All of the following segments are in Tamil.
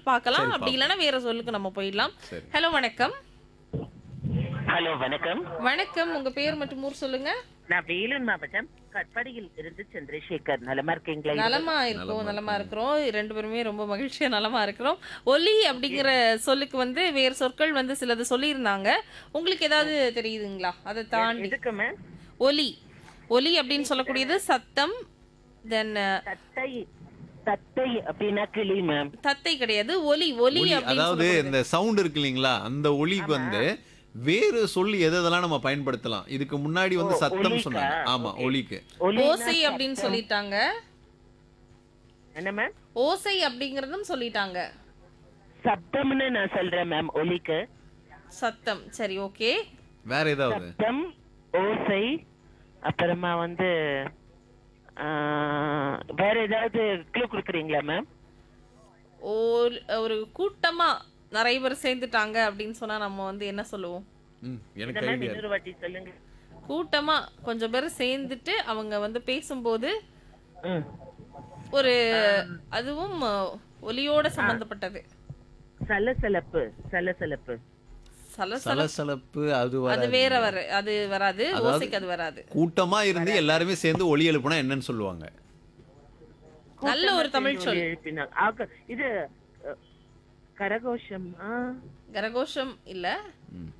பார்க்கலாம் சரி, அப்படி இல்லைன்னா வேற சொல்லுக்கு நம்ம போயிடலாம் சரி. ஹலோ வணக்கம் ஹலோ வணக்கம் வணக்கம் உங்க பேர் மற்றும் ஊர் சொல்லுங்க நான் வேலூர் மாவட்டம் கட்பாடியில் இருந்து சந்திரசேகர் நலமா இருக்கீங்களா நலமா இருக்கோம் நலமா இருக்கிறோம் ரெண்டு பேருமே ரொம்ப மகிழ்ச்சியா நலமா இருக்கிறோம் ஒலி அப்படிங்கிற சொல்லுக்கு வந்து வேறு சொற்கள் வந்து சிலது சொல்லியிருந்தாங்க உங்களுக்கு ஏதாவது தெரியுதுங்களா அதை தாண்டி எதுக்கு மேம் ஒலி ஒலி அப்படின்னு சொல்லக்கூடியது சத்தம் தென் தத்தை தத்தை அப்படின்னா கிளி மேம் தத்தை கிடையாது ஒலி ஒலி ஒலி அப்படின்னு அதாவது சொல்லக்கூடியது. இந்த சவுண்ட் இருக்கு இல்லைங்களா அந்த ஒலிக்கு வந்து வேறு சொல்லி எது எதெல்லாம் நம்ம பயன்படுத்தலாம் இதுக்கு முன்னாடி வந்து ஓ, சத்தம் ஒலிக்கா? சொன்னாங்க ஆமா Okay. ஒலிக்கு ஒலினா ஓசை அப்படின்னு சொல்லிட்டாங்க என்ன மேம் ஓசை அப்படிங்கறதும் சொல்லிட்டாங்க சப்தம்னு நான் சொல்றேன் மேம் ஒலிக்கு சத்தம் சரி ஓகே வேற ஏதாவது சப்தம் ஓசை அப்புறமா வந்து ஆ, வேற ஏதாவது க்ளூ கொடுக்குறீங்களா மேம் ஒரு ஒரு கூட்டமா நிறைய பேர் சேர்ந்துட்டாங்க அப்படின்னு சொன்னா நம்ம வந்து என்ன சொல்லுவோம் ம், என்ன எனக்கு மேம் ஐடியா இன்னொரு வாட்டி சொல்லுங்க கூட்டமா கொஞ்சம் பேர் சேர்ந்துட்டு அவங்க வந்து பேசும்போது ம். ஒரு அதுவும் அஹ், ஒலியோட சம்பந்தப்பட்டது சலசலப்பு சலசலப்பு சலசல சலசலப்பு அது அது வர வேற வர அது வராது அதாவது- ஓசைக்கு அது வராது கூட்டமா இருந்து எல்லாருமே சேர்ந்து ஒலி எழுப்புனா என்னன்னு சொல்லுவாங்க நல்ல ஒரு தமிழ் கூட்டமா சொல் சேர்ந்து எழுப்பினாங்க. ஆக- இது அ, கரகோஷம் ஆ, கரகோஷம் இல்ல ம்.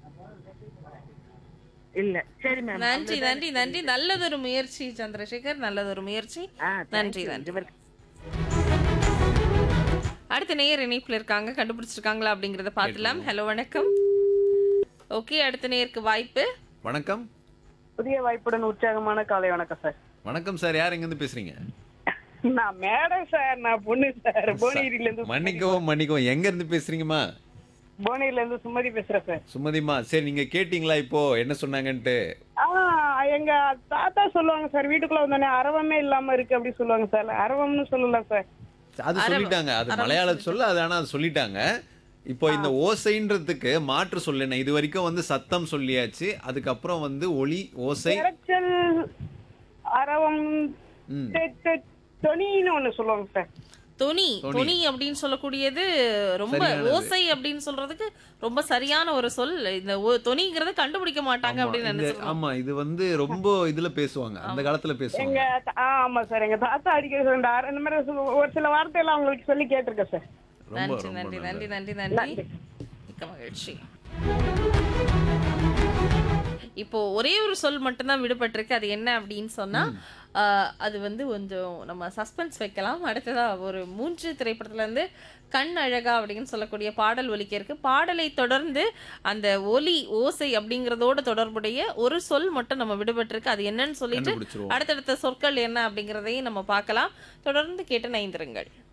இல்ல சரி மேம் நன்றி நன்றி நன்றி நல்லதொரு முயற்சி சந்திரசேகர் நல்லதொரு முயற்சி ஆ, thank நன்றி you. நன்றி இதுவரை- அடுத்த நேயர் இணைப்புல இருக்காங்க கண்டுபிடிச்சிருக்காங்களா அப்படிங்கறத பார்த்துலாம் ஹலோ வணக்கம் ஓகே அடுத்த நேயருக்கு வாய்ப்பு வணக்கம் புதிய வாய்ப்புடன் உற்சாகமான காலை வணக்கம் சார் வணக்கம் சார் யார் எங்க இருந்து பேசுறீங்க நான் மேடம் சார் நான் பொண்ணு சார் புவனகிரில இருந்து மன்னிக்கவும் மன்னிக்கவும் எங்க இருந்து பேசுறீங்கம்மா புவனகிரில இருந்து சுமதி பேசுறேன் சார் சுமதிமா சரி நீங்க கேட்டீங்களா இப்போ என்ன சொன்னாங்கன்ட்டு ஆ எங்க தாத்தா சொல்லுவாங்க சார் வீட்டுக்குள்ள வந்தோடனே அரவமே இல்லாம இருக்கு அப்படி சொல்லுவாங்க சார் அரவம்னு சொல்லலாம் சார் அது அரவ- சொல்லிட்டாங்க அது அரவம் மலையாள சொல்ல அது ஆனா அது சொல்லிட்டாங்க இப்போ இந்த ஓசைன்றதுக்கு மாற்று சொல்லு என்ன இது வரைக்கும் வந்து சத்தம் சொல்லியாச்சு அதுக்கப்புறம் வந்து ஒலி ஓசை இறைச்சல் அரவம் ம். தெ- தெ- தொனின்னு ஒண்ணு சொல்லுவாங்க சார் தொனி தொனி. தொனி அப்படின்னு சொல்லக்கூடியது ரொம்ப சரியானது. ஓசை அப்படின்னு சொல்றதுக்கு ரொம்ப சரியான ஒரு சொல் இந்த ஓ- தொனிங்கிறத கண்டுபிடிக்க மாட்டாங்க ஆமா, அப்படின்னு இந்த- நினைச்சிருக்கோம் ஆமா இது வந்து ரொம்ப இதுல பேசுவாங்க அந்த காலத்துல எங்க பேசுவாங்க தா- ஆ, ஆமா சார் எங்க தாத்தா அடிக்கடி சொல்ற அர- இந்த மாதிரி சொல்- ஒரு சில வார்த்தையெல்லாம் அவங்களுக்கு சொல்லி கேட்டிருக்கேன் சார் ரொம்ப நன்றி ரொம்ப நன்றி நன்றி நல்லது. நன்றி நன்றி மிக்க மகிழ்ச்சி இப்போ ஒரே ஒரு சொல் மட்டும்தான் விடுபட்டிருக்கு அது என்ன அப்படின்னு சொன்னா ஆஹ், அது வந்து கொஞ்சம் நம்ம சஸ்பென்ஸ் வைக்கலாம் அடுத்ததா ஒரு மூன்று திரைப்படத்துல இருந்து கண் அழகா அப்படின்னு சொல்லக்கூடிய பாடல் ஒலிக்க இருக்கு பாடலை தொடர்ந்து அந்த ஒலி ஓசை அப்படிங்கறதோட தொடர்புடைய ஒரு சொல் மட்டும் நம்ம விடுபட்டிருக்கு அது என்னன்னு சொல்லிட்டு கண்டுபிடிச்சிருவோம் அடுத்தடுத்த சொற்கள் என்ன அப்படிங்கறதையும் நம்ம பார்க்கலாம் தொடர்ந்து கேட்டு நைந்திருங்கள்